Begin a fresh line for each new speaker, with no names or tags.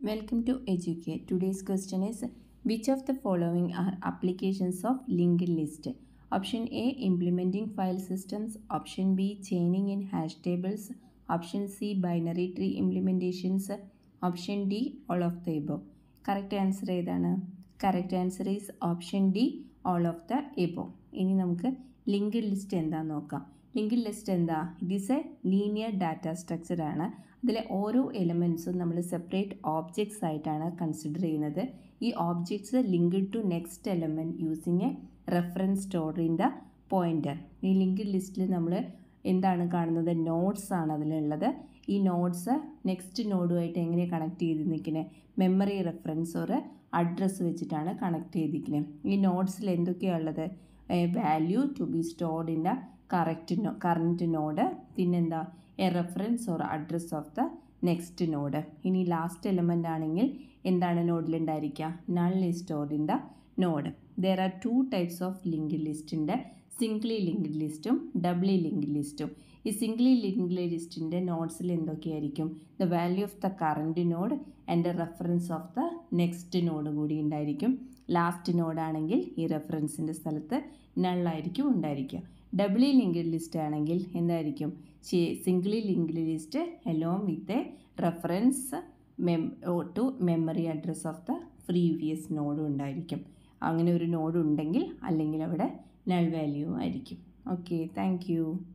Welcome to Educate. Today's question is Which of the following are applications of linked list? Option A Implementing file systems. Option B Chaining in hash tables. Option C Binary tree implementations. Option D All of the above. Correct answer ഏതാണ് correct answer is option D all of the above ഇനി നമുക്ക് linked list എന്താന്ന് നോക്കാം linked list എന്താ it is a linear data structure ആണ് അതിലെ ഓരോ എലമെൻസും നമ്മൾ സെപ്പറേറ്റ് ഓബ്ജക്ട്സ് ആയിട്ടാണ് കൺസിഡർ ചെയ്യുന്നത് ഈ objects linked to next element using a reference store in the pointer ഈ ലിങ്ക്ഡ് ലിസ്റ്റിൽ നമ്മൾ എന്താണ് കാണുന്നത് നോട്ട്സ് ആണ് അതിലുള്ളത് ഈ നോട്ട്സ് നെക്സ്റ്റ് നോഡുമായിട്ട് എങ്ങനെ കണക്ട് ചെയ്ത് നിൽക്കുന്നത് മെമ്മറി റെഫറൻസ് ഒരു അഡ്രസ്സ് വെച്ചിട്ടാണ് കണക്ട് ചെയ്തിരിക്കുന്നത് ഈ നോട്ട്സിൽ എന്തൊക്കെയാണ് ഉള്ളത് value to be stored in the correct no current node പിന്നെന്താ a reference or address of the next node ഇനി ലാസ്റ്റ് എലമെൻ്റ് ആണെങ്കിൽ എന്താണ് നോഡിലുണ്ടായിരിക്കുക null is stored in the node there are two types of link ലിസ്റ്റിൻ്റെ singly linked ലിസ്റ്റും doubly linked ലിസ്റ്റും ഈ Zwingli linked ലിസ്റ്റിൻ്റെ നോട്ട്സിൽ എന്തൊക്കെയായിരിക്കും the value of the current node and the reference of the next node കൂടി ഉണ്ടായിരിക്കും last നോഡാണെങ്കിൽ ഈ റെഫറൻസിൻ്റെ സ്ഥലത്ത് നള്ളായിരിക്കും ഉണ്ടായിരിക്കുക ഡബിളി ലിങ്ക്ഡ് ലിസ്റ്റ് ആണെങ്കിൽ എന്തായിരിക്കും singly linked list along with a reference mem to memory address of the previous നോഡും ഉണ്ടായിരിക്കും അങ്ങനെ ഒരു നോഡ് ഉണ്ടെങ്കിൽ അല്ലെങ്കിൽ അവിടെ നൾ വാല്യൂ ആയിരിക്കും ഓക്കെ താങ്ക്